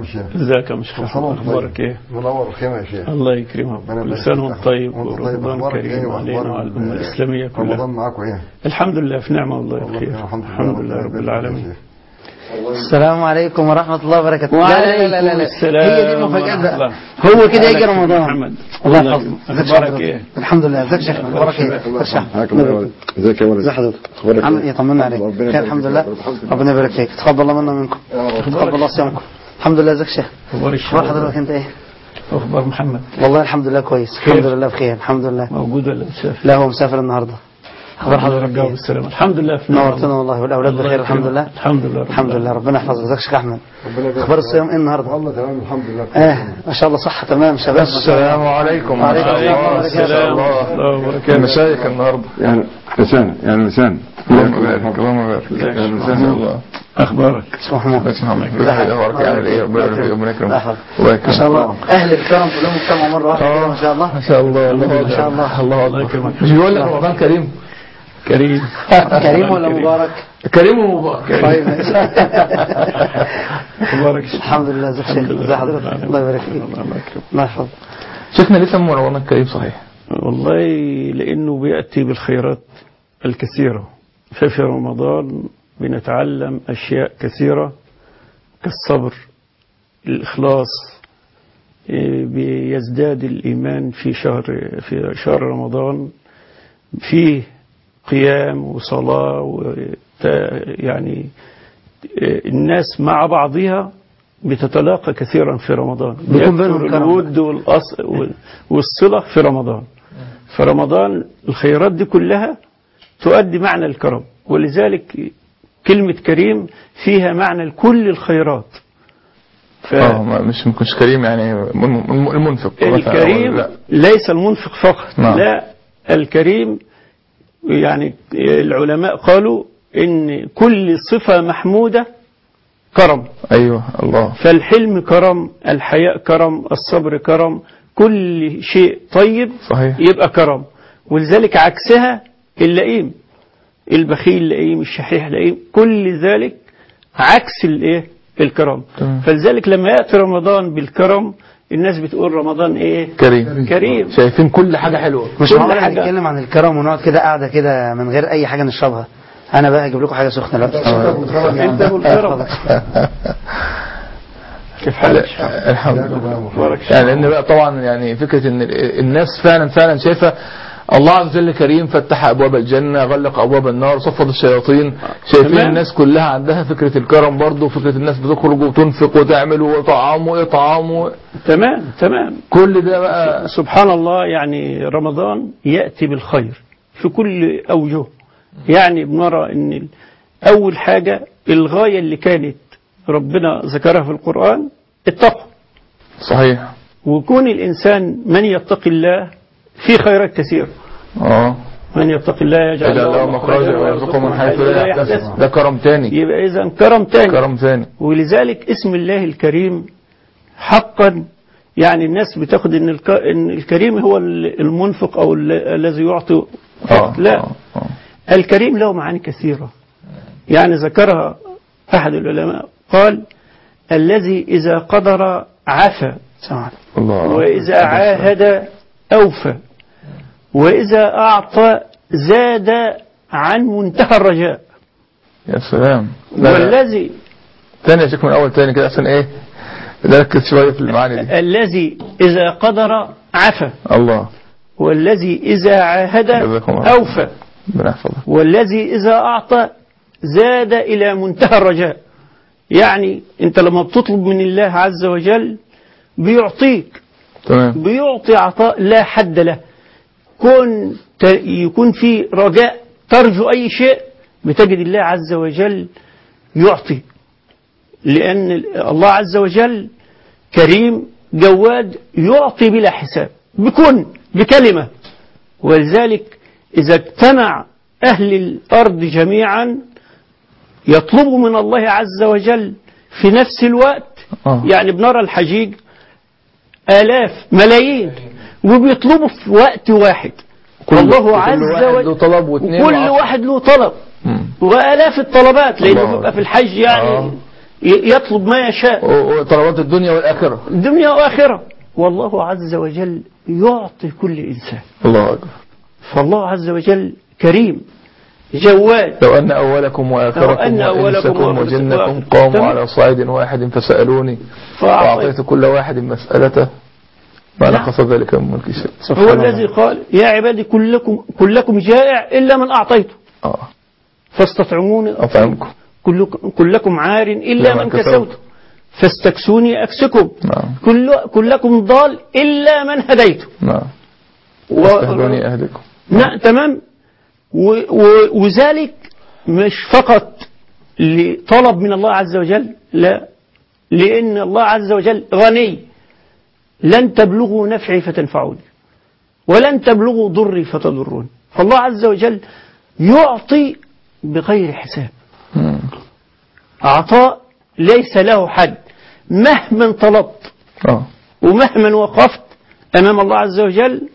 الشيخ ازيك يا مش كل سنة وانت اخبارك طيب. ايه منور الخيمة يا شيخ الله يكرمك ربنا كل يبارك سنه فيك. وانت طيب وانت طيب ورمضان أخبارك كريم إيه علينا وأخبار وعلى الامه ال- الاسلاميه كلها رمضان معاكم ايه؟ الحمد لله في نعمه والله والله بخير خير، الحمد لله الحمد لله ربنا رب يبارك العالمين فيك. السلام عليكم ورحمة الله وبركاته لا لا لا لا لا السلام هي دي المفاجآت ورحمة بقى الله. هو كده يجي عليك رمضان محمد الله الله يحفظك يكرمك. ازيك يا اخبارك حضرتك؟ ايه؟ الحمد لله ازيك يا شيخ اخبارك ايه؟ الله ارشح حياكم الله يا ولد ازيك يا ولد ازي حضرتك اخبارك عامل إيه؟ ايه طمنا عليك ربنا خير يبارك الحمد فيك. لله الحمد لله. ربنا يبارك فيك تقبل الله منا ومنكم تقبل الله صيامكم الحمد لله ازيك يا شيخ اخبار اخبار الشباب حضرتك انت ايه؟ اخبار محمد والله الحمد لله كويس خير. الحمد لله بخير الحمد لله موجود ولا مسافر؟ لا هو مسافر النهارده اخبار حضرتك رجعه ايه؟ بالسلامه الحمد لله في نعمه نورتنا والله والاولاد الله بخير الحمد يكرمك. لله الحمد لله رب الحمد لله العالمين. ربنا يحفظك ازيك يا شيخ احمد ربنا يبارك اخبار فيك. الصيام ايه النهارده؟ والله تمام الحمد لله اه ما شاء الله صح تمام شباب ما شاء الله. السلام عليكم وعليكم ورحمة السلام الله ورحمة السلام ورحمه الله وبركاته المشايخ النهارده يعني لسان يعني لسان اللهم بارك اللهم بارك يعني ما لسان شاء الله اخبارك اسمه محمود بس محمد كل حاجه اخبارك عامل ايه ربنا يبارك فيك ربنا يكرمك أحمد. الله ما شاء يكرمك الله اهل الكرم كلهم اجتمعوا مره واحده كده ما شاء الله ما شاء الله ما شاء الله الله الله يكرمك مش بيقول لك رمضان كريم كريم كريم ولا مبارك؟ كريم ومبارك طيب ماشي. اخبارك يا شيخ؟ الحمد لله ازيك يا شيخ ازي حضرتك الله يبارك فيك الله يكرمك الله يحفظك شيخنا ليه سموا رمضان الكريم صحيح والله لأنه بيأتي بالخيرات الكثيرة ففي رمضان بنتعلم أشياء كثيرة كالصبر الإخلاص إيه، بيزداد الإيمان في شهر في شهر رمضان فيه قيام وصلاة وت- يعني إيه، الناس مع بعضها بتتلاقى كثيرا في رمضان بيكون بينهم بيكثر كرم. الود والأص... وال- والصلة في رمضان فرمضان الخيرات دي كلها تؤدي معنى الكرم ولذلك كلمة كريم فيها معنى كل الخيرات ف... اه ما- مش مش كريم يعني الم- الم- المنفق مثلاً، أو الكريم لا ليس المنفق فقط نعم. لا الكريم يعني العلماء قالوا ان كل صفة محمودة كرم ايوه الله فالحلم كرم الحياء كرم الصبر كرم كل شيء طيب صحيح يبقى كرم ولذلك عكسها اللئيم البخيل لئيم الشحيح لئيم كل ذلك عكس الايه الكرم تمام. فلذلك لما ياتي رمضان بالكرم الناس بتقول رمضان ايه كريم كريم شايفين كل حاجه حلوه مش كل معقول حاجة. نتكلم عن الكرم ونقعد كده قاعده كده من غير اي حاجه نشربها انا بقى اجيب لكم حاجه سخنه دلوقتي انت والكرم كيف حالك الحمد لله بارك يعني لان بقى طبعا يعني فكره ان ال- الناس فعلا فعلا شايفه الله عز وجل كريم فتح ابواب الجنه غلق ابواب النار صفد الشياطين شايفين تمام. الناس كلها عندها فكره الكرم برضه فكره الناس بتخرج وتنفق وتعمل وطعام واطعام تمام تمام كل ده بقى سبحان الله يعني رمضان يأتي بالخير في كل أوجه يعني بنرى أن ال- أول حاجة الغاية اللي كانت ربنا ذكرها في القرآن التقوى صحيح وكون الإنسان من يتقي الله في خيرات كثيرة اه من يتقي الله يجعل يجعل له مخرجا ويرزقه من حيث لا يحتسب ده كرم تاني يبقى إذا كرم تاني كرم تاني ولذلك اسم الله الكريم حقا يعني الناس بتاخد ان الك- إن الكريم هو ال- المنفق او ال- الذي يعطي اه فقط. لا آه، آه. الكريم له معاني كثيرة يعني ذكرها أحد العلماء قال الذي إذا قدر عفا السلام عليكم. الله وإذا عاهد أوفى وإذا أعطى زاد عن منتهى الرجاء يا سلام لا، لا. والذي تاني يا شيخ من اول تاني كده عشان ايه نركز شويه في المعاني دي الذي إذا قدر عفا الله والذي إذا عاهد جزاكم الله. أوفى ربنا يحفظك والذي إذا أعطى زاد إلى منتهى الرجاء يعني أنت لما بتطلب من الله عز وجل بيعطيك تمام بيعطي عطاء لا حد له كون ت- يكون في رجاء ترجو أي شيء بتجد الله عز وجل يعطي لأن الله عز وجل كريم جواد يعطي بلا حساب بكن بكلمة ولذلك إذا اجتمع أهل الأرض جميعا يطلبوا من الله عز وجل في نفس الوقت آه. يعني بنرى الحجيج آلاف ملايين وبيطلبوا في وقت واحد والله عز كل واحد له وجل طلب واثنين وكل وعشرة. واحد له طلب مم. وآلاف الطلبات لأنه الله بيبقى في الحج يعني آه. ي- يطلب ما يشاء و- وطلبات الدنيا والآخرة دنيا وآخرة والله عز وجل يعطي كل إنسان الله أكبر فالله عز وجل كريم جواد لو أن أولكم وآخركم لو أن أولكم وإنسكم وآخركم وجنكم قاموا تمام. على صعيد واحد فسألوني فأعطيت فأعطيت كل واحد مسألته ما نعم. نقص ذلك من ملك شيء هو سبحان الذي الله. قال يا عبادي كلكم كلكم جائع إلا من أعطيته آه. فاستطعموني أطعمكم كلكم, كلكم عار إلا لا من من كسوته كسوت. فاستكسوني أكسكم نعم كل كلكم ضال إلا من هديته نعم و... واستهدوني أهدكم نعم تمام و... و... وذلك مش فقط لطلب من الله عز وجل لا لأن الله عز وجل غني لن تبلغوا نفعي فتنفعوني ولن تبلغوا ضري فتضروني فالله عز وجل يعطي بغير حساب مم. عطاء ليس له حد مهما طلبت آه. ومهما وقفت أمام الله عز وجل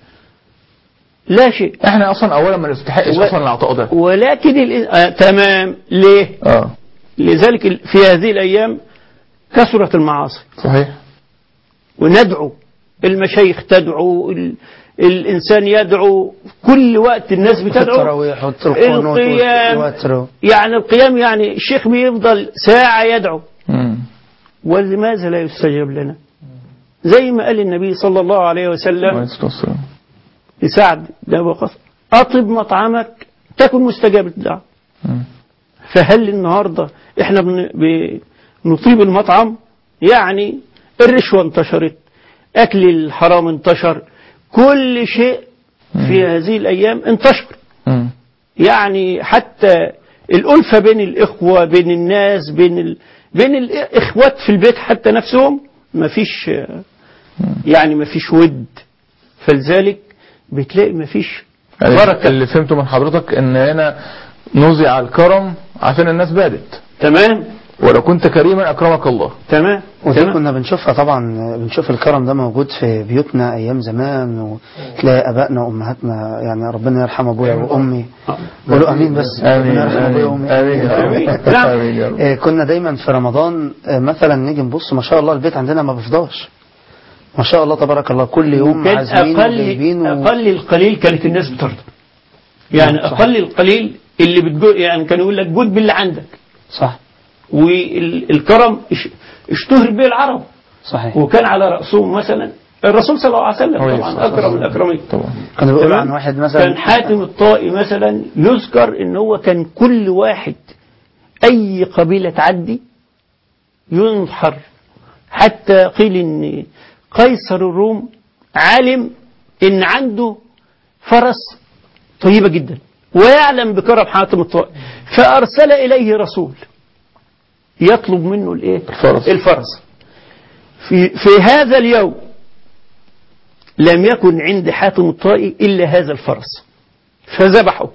لا شيء احنا اصلا اولا ما نستحقش و- اصلا العطاء ده ولكن ال... آه تمام ليه اه لذلك ال- في هذه الأيام كثرت المعاصي صحيح وندعو المشايخ تدعو ال... الإنسان يدعو كل وقت الناس بتدعو التراويح والقنوت القيام والوتر يعني القيام يعني الشيخ بيفضل ساعة يدعو مم. ولماذا لا يستجاب لنا زي ما قال النبي صلى الله عليه عليه وسلم الصلاة والسلام. لسعد بن أبي وقاص أطب مطعمك تكن مستجاب الدعوة مم. فهل النهاردة احنا بن- بنطيب المطعم يعني الرشوة انتشرت أكل الحرام انتشر كل شيء في هذه الأيام انتشر مم. يعني حتى الألفة بين الإخوة بين الناس بين ال... بين الإخوات في البيت حتى نفسهم مفيش يعني مفيش ود فلذلك بتلاقي مفيش يعني بركة اللي فهمته من حضرتك ان هنا نزع الكرم عشان الناس بادت تمام ولو كنت كريما أكرمك الله تمام ودي تمام كنا بنشوفها طبعا بنشوف الكرم ده موجود في بيوتنا ايام زمان وتلاقي ابائنا وامهاتنا يعني ربنا يرحم ابويا وامي قولوا امين بس آمين ربنا يرحم ابويا وامي آمين آمين يا آمين. رب نعم. آمين يا رب آه، كنا دايما في رمضان آه، مثلا نيجي نبص ما شاء الله البيت عندنا ما بيفضاش ما شاء الله تبارك الله كل يوم كان عازمين وجايبين أقل و... أقل القليل كانت الناس بترضى يعني صح. أقل القليل اللي بتجو يعني كانوا يقول لك جود باللي عندك صح والكرم اش- اشتهر به العرب صحيح وكان على رأسهم مثلا الرسول صلى الله عليه وسلم عليه طبعا الصلاة أكرم الأكرمين طبعا كانوا بيقولوا تمام؟ عن واحد كان مثلا حاتم الطائي مثلا يذكر ان هو كان كل واحد اي قبيلة تعدي ينحر حتى قيل ان قيصر الروم علم ان عنده فرس طيبة جدا ويعلم بكرم حاتم الطائي فارسل اليه رسول يطلب منه الايه الفرس. الفرس في في هذا اليوم لم يكن عند حاتم الطائي إلا هذا الفرس فذبحه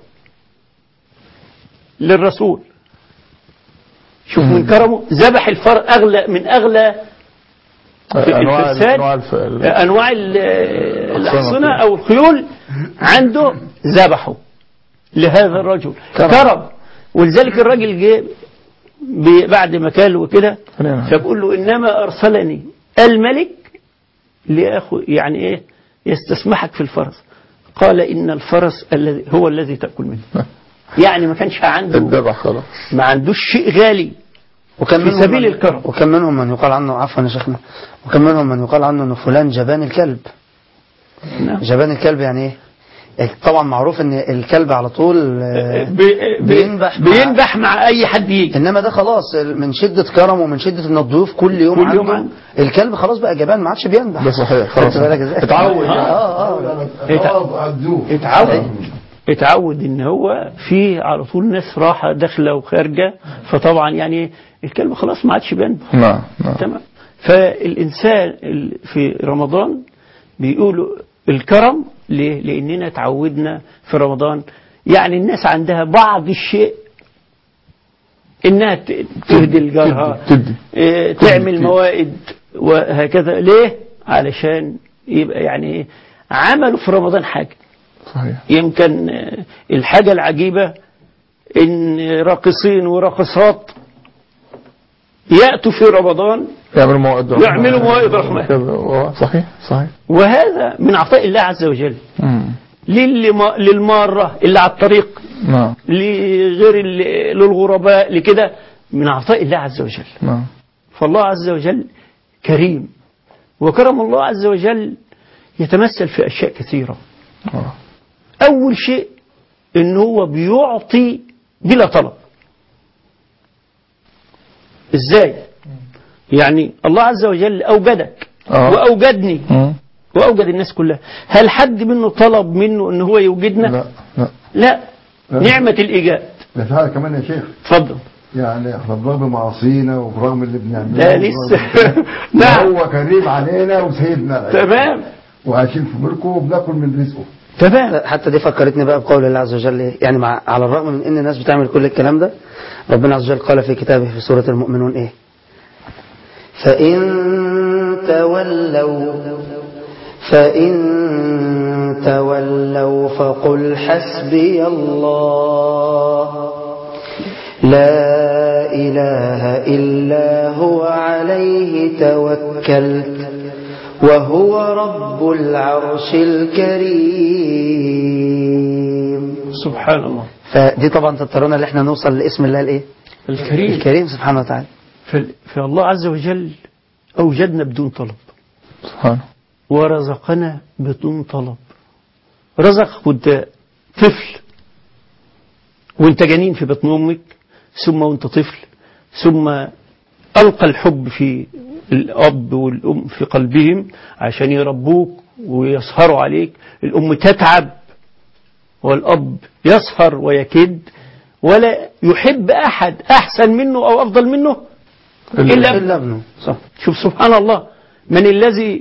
للرسول شوف من كرمه ذبح الفرس أغلى من أغلى في أنواع الفساد أنواع الف... ال- أنواع ال- الأحصنة أو الخيول عنده ذبحه لهذا الرجل كرم. كرم ولذلك الراجل جه ب- بعد ما كان وكده نعم. فبقول له إنما أرسلني الملك لأخو يعني إيه يستسمحك في الفرس قال إن الفرس الذي هو الذي تأكل منه يعني ما كانش عنده الذبح خلاص ما عندوش شيء غالي وكان في منهم سبيل من الكرم. وكان منهم من يقال عنه عفوا يا شيخنا وكان منهم من يقال عنه انه فلان جبان الكلب نعم. جبان الكلب يعني ايه طبعا معروف ان الكلب على طول آه، بي- بي- بينبح مع- بينبح مع أي حد يجي انما ده خلاص من شدة كرمه ومن شدة ان الضيوف كل يوم كل يوم عنده عنده. الكلب خلاص بقى جبان ما عادش بينبح ده صحيح خلاص خدت بالك ازاي اتعود يعني. اه اه اتعود اتعود ان هو في على طول ناس راحة داخلة وخارجة فطبعا يعني الكلب خلاص ما عادش بينبح نعم نعم تمام فالإنسان ال- في رمضان بيقولوا الكرم ليه؟ لأننا تعودنا في رمضان يعني الناس عندها بعض الشيء إنها ت- تهدي لجارها تدي. إيه، تعمل موائد وهكذا ليه؟ علشان يبقى يعني إيه؟ عملوا في رمضان حاجة صحيح يمكن آه، الحاجة العجيبة إن راقصين وراقصات يأتوا في رمضان يعملوا موائد رحمة. يعملوا موائد رحمة. كده. صحيح صحيح وهذا من عطاء الله عز وجل مم. للي ما- للمارة اللي على الطريق نعم لغير ال- للغرباء لكده من عطاء الله عز وجل نعم فالله عز وجل كريم وكرم الله عز وجل يتمثل في أشياء كثيرة آه. أول شيء إن هو بيعطي بلا طلب إزاي يعني الله عز وجل أوجدك آه. وأوجدني مم. وأوجد الناس كلها هل حد منه طلب منه إن هو يوجدنا لا لا لا نعمة الإيجاد ده في حاجه كمان يا شيخ اتفضل يعني احنا برغم معاصينا وبرغم اللي بنعمله لا لسه وبرغم- نعم هو كريم علينا وسيدنا تمام وعايشين في ملكه وبناكل من رزقه تمام حتى دي فكرتني بقى بقول الله عز وجل إيه؟ يعني مع على الرغم من ان الناس بتعمل كل الكلام ده ربنا عز وجل قال في كتابه في سورة المؤمنون ايه فإن تولوا فإن تولوا فقل حسبي الله لا إله إلا هو عليه توكلت وهو رب العرش الكريم سبحان الله فدي طبعا تضطرنا ان احنا نوصل لاسم الله الايه الكريم الكريم سبحانه وتعالى فال- فالله عز وجل أوجدنا بدون طلب سبحانه ورزقنا بدون طلب رزق وانت طفل وانت جنين في بطن امك ثم وانت طفل ثم ألقى الحب في الأب والأم في قلبهم عشان يربوك ويسهروا عليك الأم تتعب والأب يسهر ويكد ولا يحب أحد أحسن منه أو أفضل منه إلا الا ابنه صح شوف سبحان الله من الذي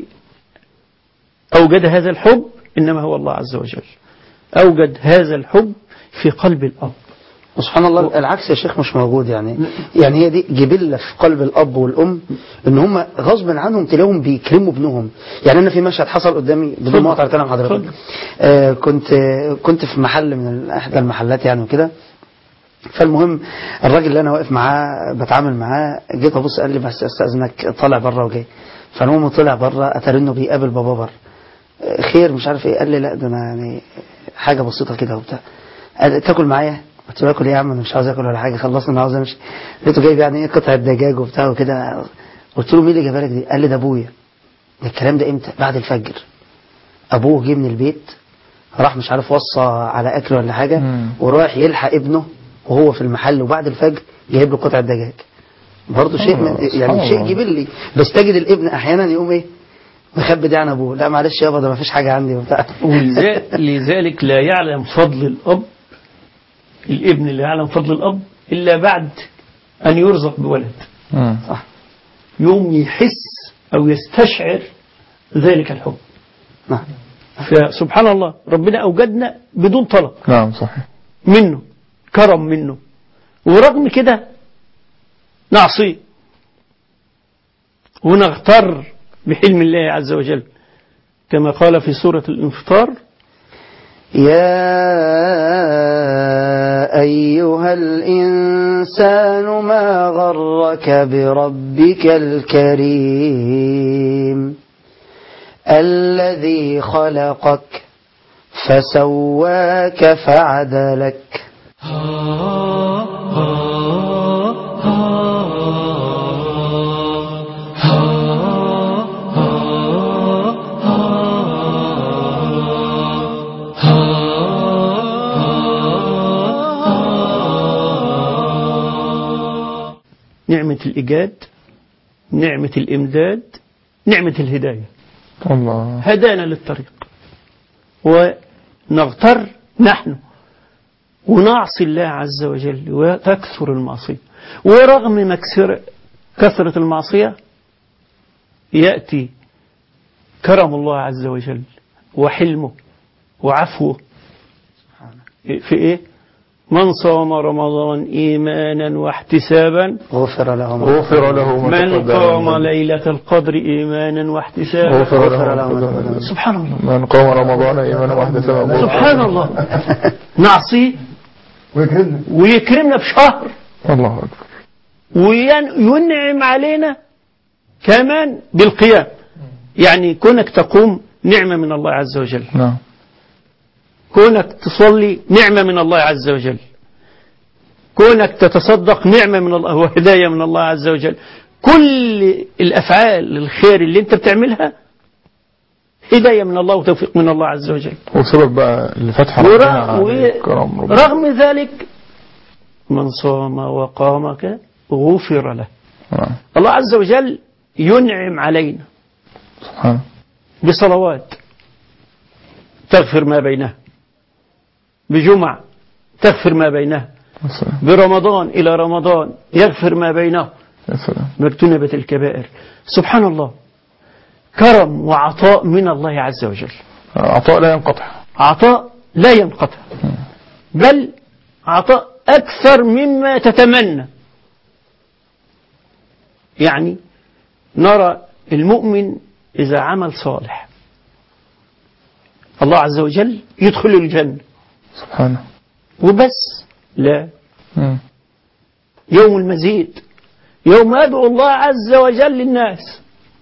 أوجد هذا الحب إنما هو الله عز وجل أوجد هذا الحب في قلب الأب وسبحان الله العكس يا شيخ مش موجود يعني يعني هي دي جبلة في قلب الأب والأم إن هم غصب عنهم تلاقيهم بيكرموا ابنهم يعني أنا في مشهد حصل قدامي بدون اتفضل. ما أقطع كلام حضرتك اتفضل. آه كنت كنت في محل من إحدى المحلات يعني وكده فالمهم الراجل اللي أنا واقف معاه بتعامل معاه جيت أبص قال لي بس أستأذنك طالع بره وجاي فالمهم طلع بره أتاري إنه بيقابل بابا بره آه، خير مش عارف ايه قال لي لا ده انا يعني حاجه بسيطه كده وبتاع قال تاكل معايا قلت له اكل ايه يا عم انا مش عاوز اكل ولا حاجه خلصنا انا عاوز امشي لقيته جايب يعني ايه قطعه دجاج وبتاع وكده قلت له مين اللي جابها لك دي قال لي ده ابويا ده الكلام ده امتى بعد الفجر ابوه جه من البيت راح مش عارف وصى على اكل ولا حاجه مم. ورايح يلحق ابنه وهو في المحل وبعد الفجر جايب له قطعه دجاج برضه شيء من سبحان يعني شيء الله. جبلي بس تجد الابن احيانا يقوم ايه مخبي دي عن ابوه لا معلش يابا ده ما فيش حاجه عندي وبتاع ولذا- لذلك لا يعلم فضل الأب الابن لا يعلم فضل الأب إلا بعد أن يرزق بولد مم. يوم يحس أو يستشعر ذلك الحب نعم فسبحان الله ربنا أوجدنا بدون طلب نعم صحيح منه كرم منه ورغم كده نعصيه ونغتر بحلم الله عز وجل كما قال في سورة الانفطار يا أيها الإنسان ما غرك بربك الكريم الذي خلقك فسواك فعدلك نعمة الإيجاد نعمة الإمداد نعمة الهداية الله هدانا للطريق ونغتر نحن ونعصي الله عز وجل وتكثر المعصية ورغم مكسر كثرة المعصية يأتي كرم الله عز وجل وحلمه وعفوه في إيه من صام رمضان إيمانا واحتسابا غفر له ما غفر له ما من تقدم قام من- ليلة القدر إيمانا واحتسابا غفر غفر له له ما ما تقدم تقدم. من- سبحان الله من قام رمضان ايمانا واحتسابا سبحان الله نعصيه ويكرمنا ويكرمنا بشهر الله اكبر وينعم علينا كمان بالقيام يعني كونك تقوم نعمة من الله عز وجل نعم كونك تصلي نعمة من الله عز وجل كونك تتصدق نعمة من الله وهداية من الله عز وجل كل الأفعال الخير اللي انت بتعملها هداية من الله وتوفيق من الله عز وجل وسبب بقى لفتح ورغم, ربنا عليك كرم ربنا رغم ذلك من صام وقام كده غفر له نعم. الله عز وجل ينعم علينا سبحانه بصلوات تغفر ما بينها بجمع تغفر ما بينها يا سلام برمضان إلى رمضان يغفر ما بينه يا سلام مجتنبة الكبائر سبحان الله كرم وعطاء من الله عز وجل عطاء لا ينقطع عطاء لا ينقطع بل عطاء أكثر مما تتمنى يعني نرى المؤمن إذا عمل صالح الله عز وجل يدخل الجنة سبحانه وبس لا مم. يوم المزيد يوم يدعو الله عز وجل للناس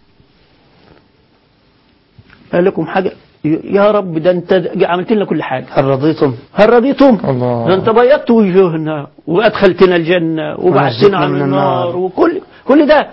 قال لكم حاجة يا رب ده انت عملت لنا كل حاجة هل رضيتم هل رضيتم الله ده انت بيضت وجوهنا وادخلتنا الجنة وبعثتنا عن من النار النار. وكل كل ده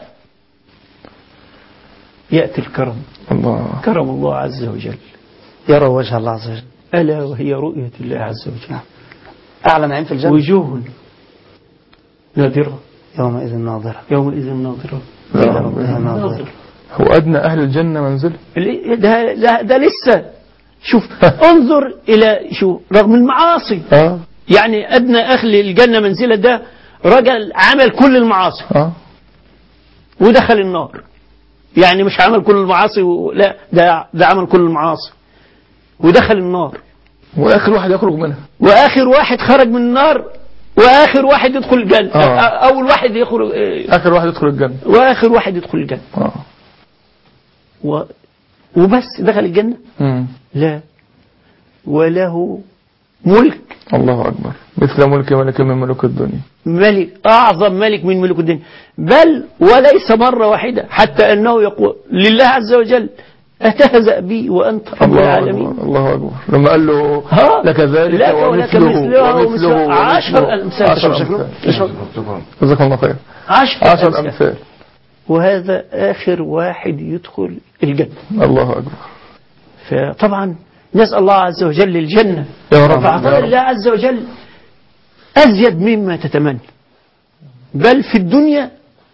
يأتي الكرم الله كرم الله عز وجل يرى وجه الله عز وجل ألا وهي رؤية الله عز وجل أعلى نعيم في الجنة وجوه نادرة يومئذ ناظرة يومئذ ناظرة يا إلى رب. ربها ناظرة هو أدنى أهل الجنة منزل اللي- ده, ده, ده لسه شوف انظر إلى شو رغم المعاصي اه يعني أدنى أهل الجنة منزلة ده رجل عمل كل المعاصي اه ودخل النار يعني مش عمل كل المعاصي و... لا ده ده عمل كل المعاصي ودخل النار وآخر واحد يخرج منها واخر واحد خرج من النار واخر واحد يدخل الجنه آه. أ- اول واحد يخرج إيه، آخر واحد يدخل الجنة واخر واحد يدخل الجنه اه و... وبس دخل الجنه مم. لا وله ملك الله أكبر مثل ملك ملك من ملوك الدنيا ملك أعظم ملك من ملوك الدنيا بل وليس مرة واحدة حتى أنه يقول لله عز وجل أتهزأ بي وأنت رب الله العالمين أكبر الله أكبر لما قال له ها؟ لك ذلك لك ولك ومثله مثله ومثله ومثله عشر ومثله. أمثال. عشر شكرا. أمثال شكرا جزاكم الله خير عشر, عشر أمثال. أمثال وهذا آخر واحد يدخل الجنة الله أكبر فطبعا نسأل الله عز وجل الجنة يا رب فعطاء يا رب. الله عز وجل أزيد مما تتمنى بل في الدنيا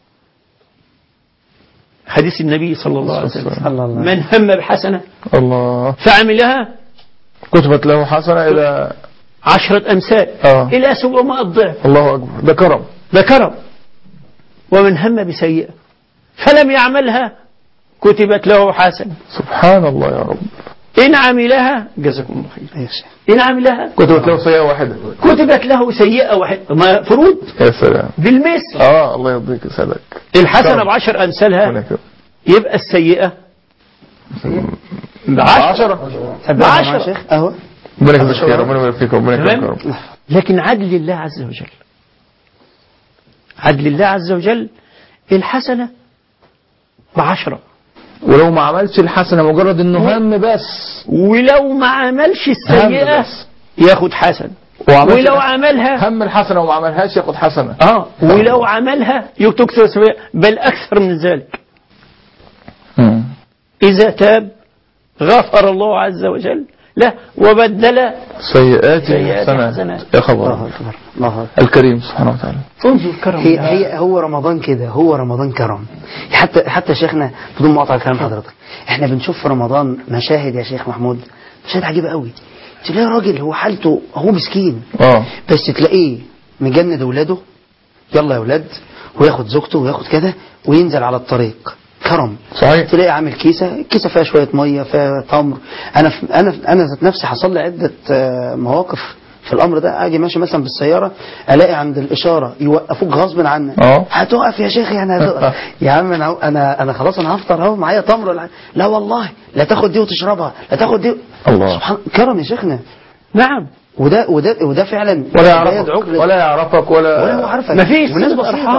حديث النبي صلى الله عليه وسلم صلى الله عليه وسلم. من هم بحسنة الله فعملها كتبت له حسنة إلى عشرة أمثال آه. إلى سبعمائة ضعف الله أكبر ده كرم ده كرم ومن هم بسيئة فلم يعملها كتبت له حسنة سبحان الله يا رب إن عملها جزاكم الله خير أيوة يا شيخ. إن عملها كتبت له سيئة واحدة كتبت له سيئة واحدة ما فروض يا سلام بالمثل اه الله يرضيك يسعدك الحسنة كرم. بعشر أمثالها هناك يبقى السيئة بعشرة تبعها معايا يا بعشرة شيخ أهو ربنا يجزاك خير ربنا يبارك فيك ربنا يكرمك يا تمام رب لكن عدل الله عز وجل عدل الله عز وجل الحسنة بعشرة ولو ما عملش الحسنة مجرد انه هم بس ولو ما عملش السيئة بس. ياخد حسن وعملش ولو الح- عملها هم الحسنة وما عملهاش ياخد حسنة اه ولو عملها يكتب سيئة بل أكثر من ذلك مم. إذا تاب غفر الله عز وجل له وبدل سيئات سيئات حسنات حسنات. يا الله خبر أكبر الله أكبر الكريم سبحانه وتعالى انظر كرم هي, الله. هي هو رمضان كده هو رمضان كرم حتى حتى شيخنا بدون مقاطعة كلام حضرتك احنا بنشوف في رمضان مشاهد يا شيخ محمود مشاهد عجيبة قوي تلاقي راجل هو حالته هو مسكين اه بس تلاقيه مجند اولاده يلا يا اولاد وياخد زوجته وياخد كده وينزل على الطريق كرم صحيح تلاقي عامل كيسه كيسه فيها شويه ميه فيها تمر انا في انا في انا ذات نفسي حصل لي عده آه، مواقف في الامر ده اجي ماشي مثلا بالسياره الاقي عند الاشاره يوقفوك غصب عنك اه. هتقف يا شيخ يعني هتقف يا عم انا انا انا خلاص انا هفطر اهو معايا تمر ولا حاجة. لا والله لا تاخد دي وتشربها لا تاخد دي الله. سبحان كرم يا شيخنا نعم وده وده وده فعلا ولا ده يعرفك يدعوك ل- ولا يعرفك ولا ولا هو عارفك مفيش وناس صلة بسيطة أرحام.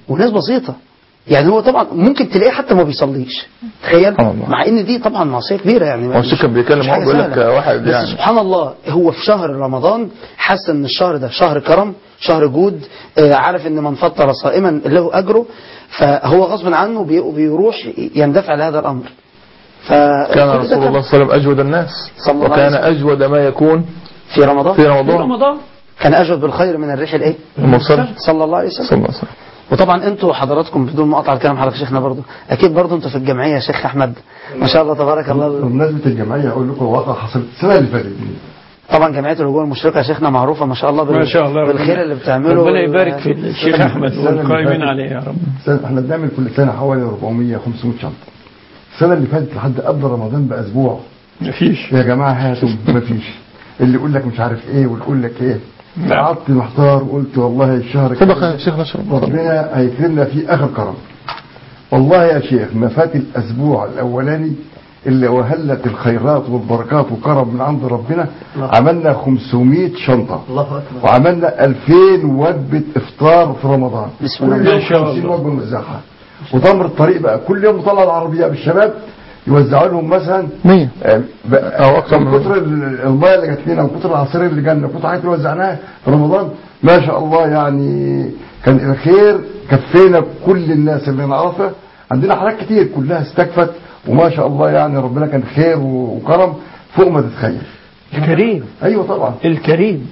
وناس بسيطة يعني هو طبعا ممكن تلاقيه حتى ما بيصليش تخيل سبحان الله. مع ان دي طبعا معصيه كبيره يعني هو الشيخ كان بيتكلم مش هو حاجة بيقول لك سهلة. واحد بس يعني سبحان الله هو في شهر رمضان حس ان الشهر ده شهر كرم شهر جود آه، عارف ان من فطر صائما له اجره فهو غصب عنه بي- بيروح يندفع لهذا الامر ف كان رسول الله صلى الله عليه وسلم أجود الناس صلى الله عليه وكان وسلم. أجود ما يكون في رمضان في في رمضان رمضان كان اجود بالخير من الريح الايه المرسل صلى الله عليه وسلم صلى الله عليه وسلم وطبعا انتوا حضراتكم بدون مقاطعه كلام حضرتك شيخنا برضو اكيد برضو انتوا في الجمعيه يا شيخ احمد ما شاء الله تبارك الله بمناسبة الجمعية أقول لكم واقع حصل السنة اللي فاتت دي طبعا جمعيه الرجوع المشرقه يا شيخنا معروفه ما شاء الله بال- ما شاء الله ربنا- بالخير اللي بتعمله ربنا يبارك في الشيخ احمد السنة اللي والقائمين فاتت. عليه يا رب السنة احنا بنعمل كل سنة حوالي 400 500 شنطة السنة اللي فاتت لحد قبل رمضان بأسبوع مفيش يا جماعة هاتوا مفيش اللي يقول لك مش عارف ايه واللي يقول لك ايه نعم. قعدت محتار وقلت والله الشهر صدق الكريم يا شيخ نشر ربنا هيكرمنا فيه اخر كرم والله يا شيخ ما فات الاسبوع الاولاني اللي وهلت الخيرات والبركات وكرم من عند ربنا عملنا 500 شنطة الله اكبر وعملنا 2000 وجبة افطار في رمضان بسم الله كل ما يوم شاء 50 الله. وجبة موزعها وتمر الطريق بقى كل يوم نطلع العربية بالشباب يوزعوا لهم مثلا مية آه، بقى- أو أكتر من من كتر ال- الميه اللي جات لنا وكتر العصير اللي جالنا وكتر الحاجات اللي وزعناها في رمضان ما شاء الله يعني كان الخير كفينا كل الناس اللي نعرفها عندنا حاجات كتير كلها استكفت وما شاء الله يعني ربنا كان خير وكرم فوق ما تتخيل الكريم ايوه طبعا الكريم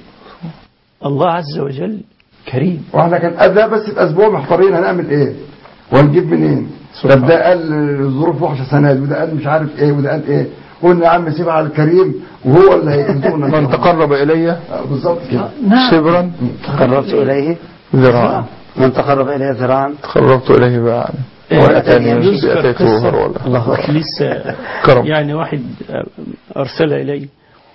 الله عز وجل كريم واحنا كان قبلها بس باسبوع محتارين هنعمل ايه وهنجيب منين طب ده قال الظروف وحشه السنه دي وده قال مش عارف ايه وده قال ايه قلنا يا عم سيبها على الكريم وهو اللي هيكرمنا من تقرب إلي آه، بالظبط كده شبرا تقربت اليه ذراعا من تقرب اليه ذراعا تقربت إليه باعا إيه، وأتاني يذكر يمشي أتيته قصة. هرولا الله أكبر. لسه كرم يعني واحد أرسل إلي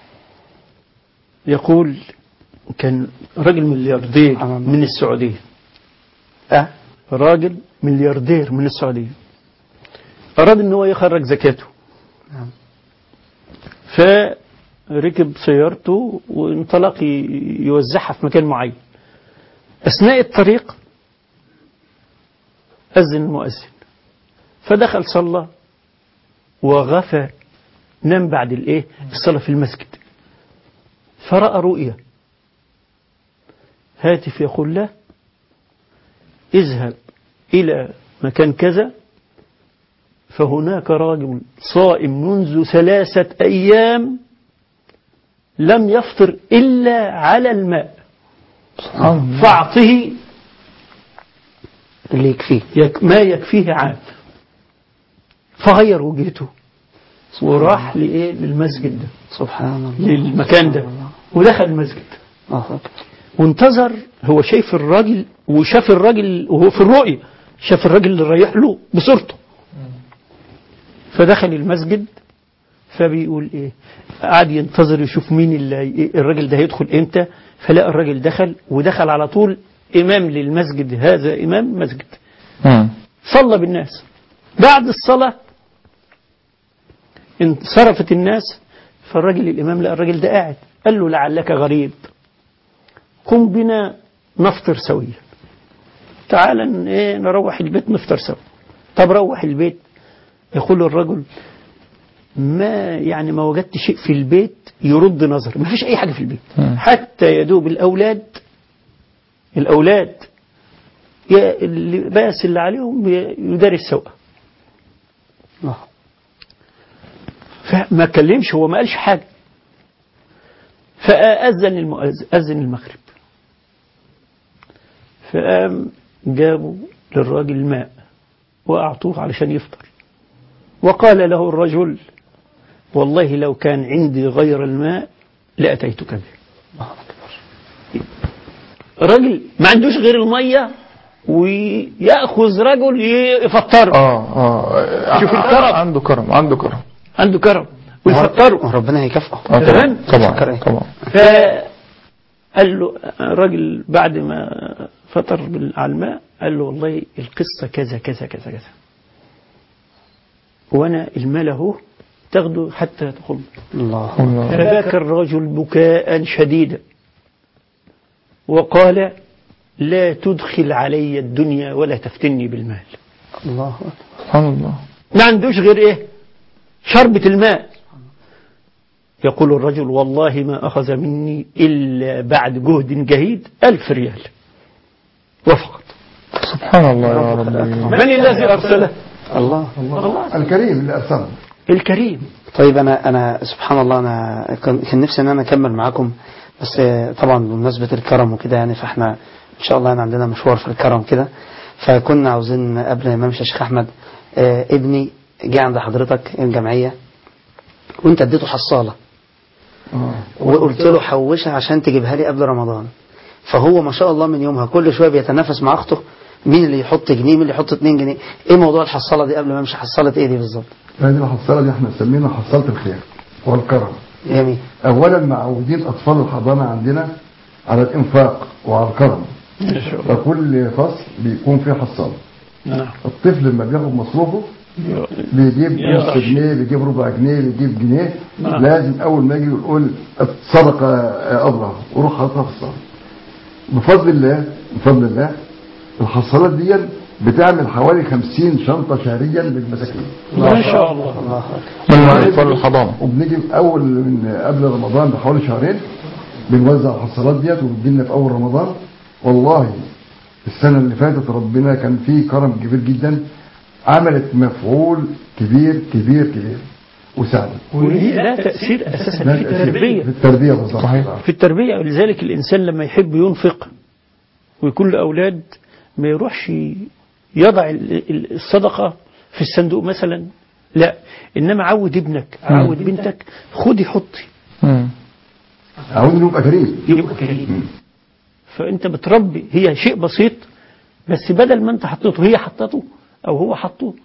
يقول كان راجل ملياردير سبحان الله. من السعودية أه؟ راجل ملياردير من السعودية أراد أن هو يخرج زكاته نعم. فركب سيارته وانطلق ي- يوزعها في مكان معين أثناء الطريق أذن المؤذن فدخل صلى وغفى نام بعد الايه الصلاة في المسجد فرأى رؤيا هاتف يقول له اذهب إلى مكان كذا فهناك راجل صائم منذ ثلاثة أيام لم يفطر إلا على الماء فأعطه اللي يكفيه يك ما يكفيه عام فغير وجهته وراح لإيه للمسجد ده سبحان الله للمكان ده ودخل المسجد الله أكبر وانتظر هو شايف الراجل وشاف الراجل وهو في الرؤية شاف الراجل اللي رايح له بصورته فدخل المسجد فبيقول ايه قعد ينتظر يشوف مين اللي إيه الراجل ده هيدخل امتى فلقى الراجل دخل ودخل على طول امام للمسجد هذا امام مسجد مم. صلى بالناس بعد الصلاة انصرفت الناس فالراجل الإمام لقى الراجل ده قاعد قال له لعلك غريب قم بنا نفطر سويا تعال ن- إيه نروح البيت نفطر سوا طب روح البيت يقول الرجل ما يعني ما وجدت شيء في البيت يرد نظر ما فيش أي حاجة في البيت مم. حتى يدوب الأولاد الأولاد يا اللباس اللي عليهم يداري السوء الله فما كلمش هو ما قالش حاجة فأذن المؤذن أذن المغرب فقام جابوا للراجل الماء وأعطوه علشان يفطر وقال له الرجل والله لو كان عندي غير الماء لأتيتك به راجل ما عندوش غير المية ويأخذ رجل يفطره اه اه شوف الكرم. عنده كرم عنده كرم عنده كرم ويفطره وربنا هيكافئه آه تمام؟ طبعا فكر طبعا إيه؟ طبعا فقال له الراجل بعد ما فطر بال- على الماء قال له والله القصة كذا كذا كذا كذا وأنا المال أهو تاخده حتى تدخل الله فبكى الرجل بكاء شديدا وقال لا تدخل علي الدنيا ولا تفتني بالمال الله أكبر. سبحان الله ما عندوش غير ايه شربة الماء يقول الرجل والله ما أخذ مني إلا بعد جهد جهيد ألف ريال وفقط سبحان الله يا ربي من الذي أرسله الله الكريم اللي ارسله الكريم طيب انا انا سبحان الله انا كان كان نفسي ان انا اكمل معاكم بس آه، طبعا بمناسبه الكرم وكده يعني فاحنا ان شاء الله يعني عندنا مشوار في الكرم كده فكنا عاوزين قبل ما امشي يا شيخ احمد آه، ابني جه عند حضرتك الجمعيه وانت اديته حصاله وقلت له حوشها عشان تجيبها لي قبل رمضان فهو ما شاء الله من يومها كل شويه بيتنافس مع اخته مين اللي يحط جنيه مين اللي يحط 2 جنيه ايه موضوع الحصاله دي قبل ما امشي حصاله ايه دي بالظبط هذه الحصاله دي احنا مسمينها حصاله الخير والكرم جميل اولا معودين اطفال الحضانه عندنا على الانفاق وعلى الكرم فكل فصل بيكون فيه حصاله نعم الطفل لما بياخد مصروفه بيجيب نص جنيه بيجيب ربع جنيه بيجيب جنيه نعم. لازم اول ما يجي يقول الصدقه يا ابله وروح حاططها في الصدقه بفضل الله بفضل الله الحصالات دي بتعمل حوالي 50 شنطه شهريا للمساكين ما شاء الله الله أكبر. من اطفال الحضانه وبنيجي اول من قبل رمضان بحوالي شهرين بنوزع الحصالات ديت وبتجي لنا في اول رمضان والله السنه اللي فاتت ربنا كان فيه كرم كبير جدا عملت مفعول كبير كبير كبير وساعدت وهي لا تأثير أساسا لا في تأثير التربية في التربيه بالظبط صحيح. في التربية ولذلك الإنسان لما يحب ينفق ويكون له أولاد ما يروحش يضع ال- ال- الصدقة في الصندوق مثلا لا إنما عود ابنك عود بنتك خدي حطي مم. عاوز نبقى كريم يبقى كريم فأنت بتربي هي شيء بسيط بس بدل ما أنت حطيته هي حطته أو هو حطه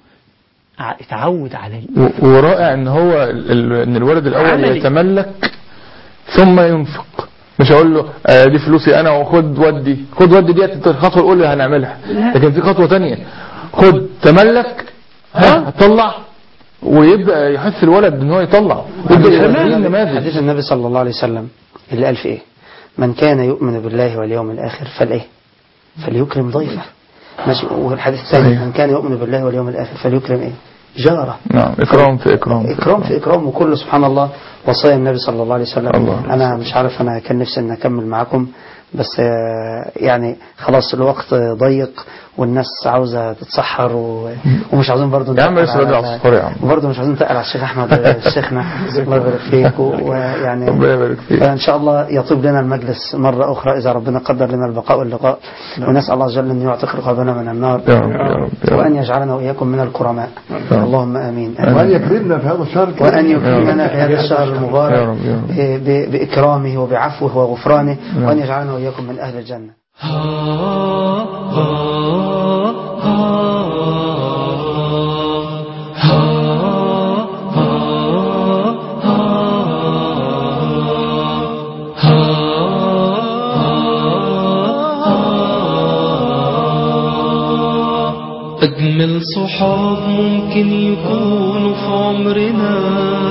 ع- اتعود عليه و- ورائع ان هو ال- ال- ان الولد الاول عملي. يتملك ثم ينفق مش اقول له آه دي فلوسي انا وخد ودي خد ودي ديت الخطوه الاولى هنعملها لكن في خطوه تانية خد تملك ها طلع ويبدا يحث الولد ان هو يطلع يبدا يوريه النماذج حديث النبي صلى الله عليه وسلم اللي قال في ايه من كان يؤمن بالله واليوم الاخر فالايه فليكرم ضيفه ماشي والحديث الثاني صحيح. من كان يؤمن بالله واليوم الاخر فليكرم ايه جاره نعم اكرام في اكرام في اكرام في اكرام وكله سبحان الله وصايا النبي صلى الله عليه وسلم الله. انا مش عارف انا كان نفسي ان اكمل معاكم بس آه، يعني خلاص الوقت ضيق والناس عاوزه تتسحر و... ومش عاوزين برضه يا عم نتقل لسه بدري على- على الصفار يا عم. وبرضه مش عاوزين نتقل على الشيخ احمد شيخنا الله يبارك فيك و- ويعني ربنا يبارك فيك فإن شاء الله يطيب لنا المجلس مرة أخرى إذا ربنا قدر لنا البقاء واللقاء ونسأل الله جل أن يعتق رقابنا من النار يا رب يا رب يا وأن رب يجعلنا وإياكم من الكرماء رب. اللهم آمين وان يكرمنا في هذا الشهر الكريم. وأن يكرمنا في هذا الشهر يا المبارك رب يا رب. ب- ب- بإكرامه وبعفوه وغفرانه نعم. وأن يجعلنا وإياكم من أهل الجنة أجمل صحاب ممكن يكونوا في عمرنا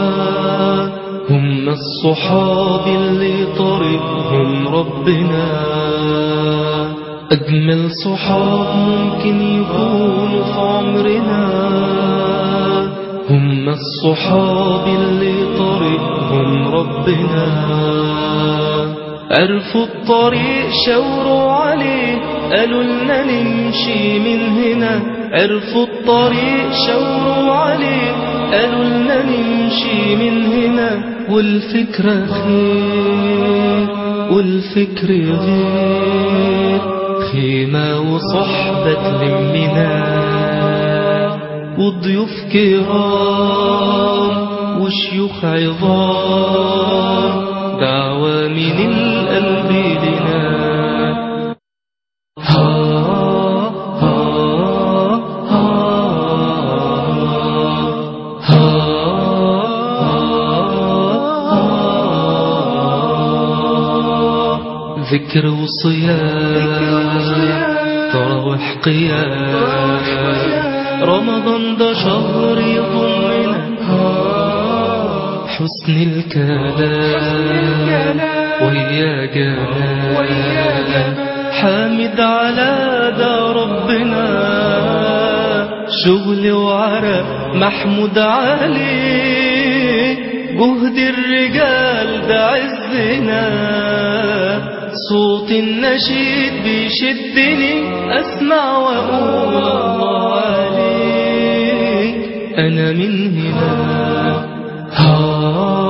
هم الصحاب اللي طريقهم ربنا أجمل صحاب ممكن يكونوا في عمرنا هم الصحاب اللي طريقهم ربنا عرفوا الطريق شاوروا عليه قالوا لنا نمشي من هنا عرفوا الطريق شاوروا عليه قالوا لنا نمشي من هنا والفكرة خير والفكر غير خيمة وصحبة تلمنا وضيوف كرام وشيوخ عظام دعوة من القلب لنا ها ها ها ها ذكر وصيام تراوح قيام رمضان ده شهر يضمنا حسن الكلام ويا جمال حامد على ده ربنا شغل وعرق محمود عليه جهد الرجال ده عزنا صوت النشيد بيشدني اسمع واقول الله عليك انا من هنا ها